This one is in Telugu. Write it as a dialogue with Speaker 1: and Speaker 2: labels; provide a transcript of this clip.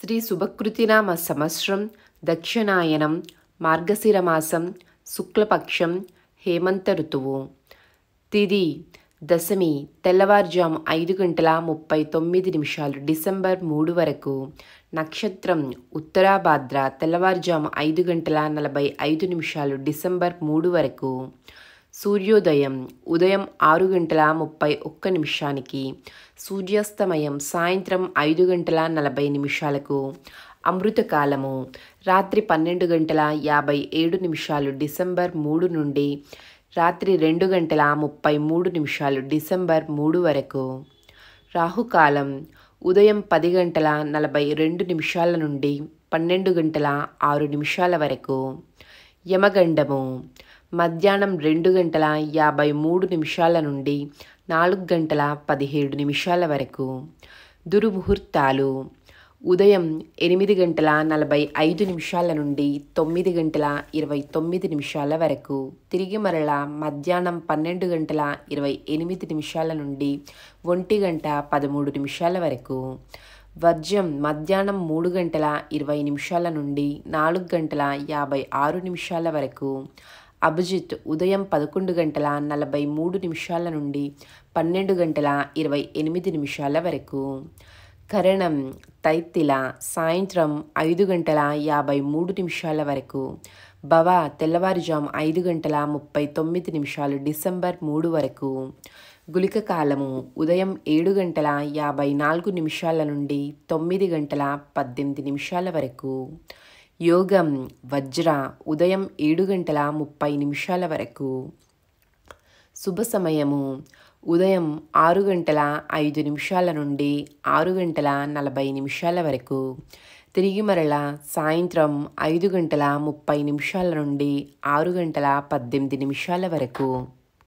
Speaker 1: శ్రీ శుభకృతినామ సంవత్సరం దక్షిణాయనం మార్గశిర మాసం శుక్లపక్షం హేమంత ఋతువు తిది దశమి తెల్లవారుజాము ఐదు గంటల ముప్పై తొమ్మిది నిమిషాలు డిసెంబర్ మూడు వరకు నక్షత్రం ఉత్తరాభాద్ర తెల్లవారుజాము ఐదు గంటల నలభై ఐదు నిమిషాలు డిసెంబర్ మూడు వరకు సూర్యోదయం ఉదయం ఆరు గంటల ముప్పై ఒక్క నిమిషానికి సూర్యాస్తమయం సాయంత్రం ఐదు గంటల నలభై నిమిషాలకు అమృతకాలము రాత్రి పన్నెండు గంటల యాభై ఏడు నిమిషాలు డిసెంబర్ మూడు నుండి రాత్రి రెండు గంటల ముప్పై మూడు నిమిషాలు డిసెంబర్ మూడు వరకు రాహుకాలం ఉదయం పది గంటల నలభై రెండు నిమిషాల నుండి పన్నెండు గంటల ఆరు నిమిషాల వరకు యమగండము మధ్యాహ్నం రెండు గంటల యాభై మూడు నిమిషాల నుండి నాలుగు గంటల పదిహేడు నిమిషాల వరకు దుర్ముహూర్తాలు ఉదయం ఎనిమిది గంటల నలభై ఐదు నిమిషాల నుండి తొమ్మిది గంటల ఇరవై తొమ్మిది నిమిషాల వరకు తిరిగి మరల మధ్యాహ్నం పన్నెండు గంటల ఇరవై ఎనిమిది నిమిషాల నుండి ఒంటి గంట పదమూడు నిమిషాల వరకు వర్జం మధ్యాహ్నం మూడు గంటల ఇరవై నిమిషాల నుండి నాలుగు గంటల యాభై ఆరు నిమిషాల వరకు అభిజిత్ ఉదయం పదకొండు గంటల నలభై మూడు నిమిషాల నుండి పన్నెండు గంటల ఇరవై ఎనిమిది నిమిషాల వరకు కరణం తైత్తిల సాయంత్రం ఐదు గంటల యాభై మూడు నిమిషాల వరకు భవ తెల్లవారుజాము ఐదు గంటల ముప్పై తొమ్మిది నిమిషాలు డిసెంబర్ మూడు వరకు గులిక కాలము ఉదయం ఏడు గంటల యాభై నాలుగు నిమిషాల నుండి తొమ్మిది గంటల పద్దెనిమిది నిమిషాల వరకు యోగం వజ్ర ఉదయం ఏడు గంటల ముప్పై నిమిషాల వరకు శుభ సమయము ఉదయం ఆరు గంటల ఐదు నిమిషాల నుండి ఆరు గంటల నలభై నిమిషాల వరకు తిరిగి మరల సాయంత్రం ఐదు గంటల ముప్పై నిమిషాల నుండి ఆరు గంటల పద్దెనిమిది నిమిషాల వరకు